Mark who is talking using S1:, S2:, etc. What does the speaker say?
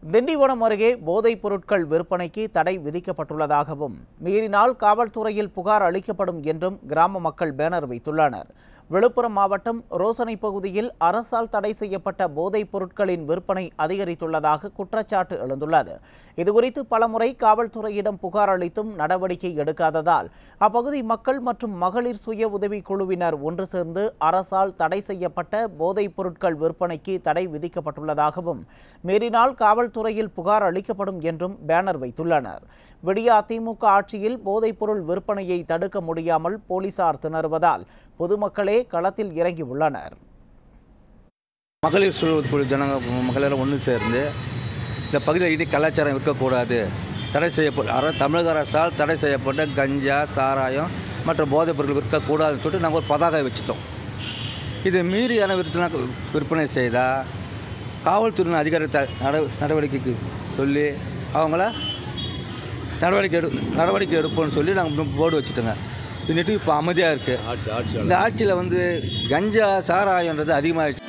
S1: திண்டிவனம் அருகே போதைப் பொருட்கள் விற்பனைக்கு தடை விதிக்கப்பட்டுள்ளதாகவும் மீறினால் காவல்துறையில் புகார் அளிக்கப்படும் என்றும் கிராம மக்கள் பேனர் வைத்துள்ளனர் விழுப்புரம் மாவட்டம் ரோசனை பகுதியில் அரசால் தடை செய்யப்பட்ட போதைப் பொருட்களின் விற்பனை அதிகரித்துள்ளதாக குற்றச்சாட்டு எழுந்துள்ளது இதுகுறித்து பலமுறை காவல்துறையிடம் புகார் அளித்தும் நடவடிக்கை எடுக்காததால் அப்பகுதி மக்கள் மற்றும் மகளிர் சுய உதவி குழுவினர் ஒன்று சேர்ந்து அரசால் தடை செய்யப்பட்ட போதைப் பொருட்கள் விற்பனைக்கு தடை விதிக்கப்பட்டுள்ளதாகவும் மீறினால் காவல்துறையில் புகார் அளிக்கப்படும் என்றும் பேனர் வைத்துள்ளனர் விடிய அதிமுக ஆட்சியில் போதைப்பொருள் விற்பனையை தடுக்க முடியாமல் போலீசார் திணறுவதால் பொதுமக்களே களத்தில் இறங்கி உள்ளனர்
S2: மகளிர் சுழு குழு ஜனங்க மகளிர் ஒன்று சேர்ந்து இந்த பகுதியில் இனி கலாச்சாரம் இருக்கக்கூடாது தடை செய்யப்பட்ட அர தமிழக அரசால் தடை செய்யப்பட்ட கஞ்சா சாராயம் மற்றும் போதைப் பொருட்கள் விற்கக்கூடாதுன்னு சொல்லிட்டு நாங்கள் ஒரு பதாகை வச்சுட்டோம் இது மீறியான விற்பனை விற்பனை செய்தால் காவல்துறையின் அதிகாரத்தை நட நடவடிக்கைக்கு சொல்லி அவங்கள நடவடிக்கை எடு நடவடிக்கை எடுப்போம்னு சொல்லி நாங்கள் போர்டு வச்சுட்டோங்க இது நெட்டு இப்போ அமைதியாக இருக்குது இந்த ஆட்சியில் வந்து கஞ்சா சாராயன்றது அதிகமாகிடுச்சு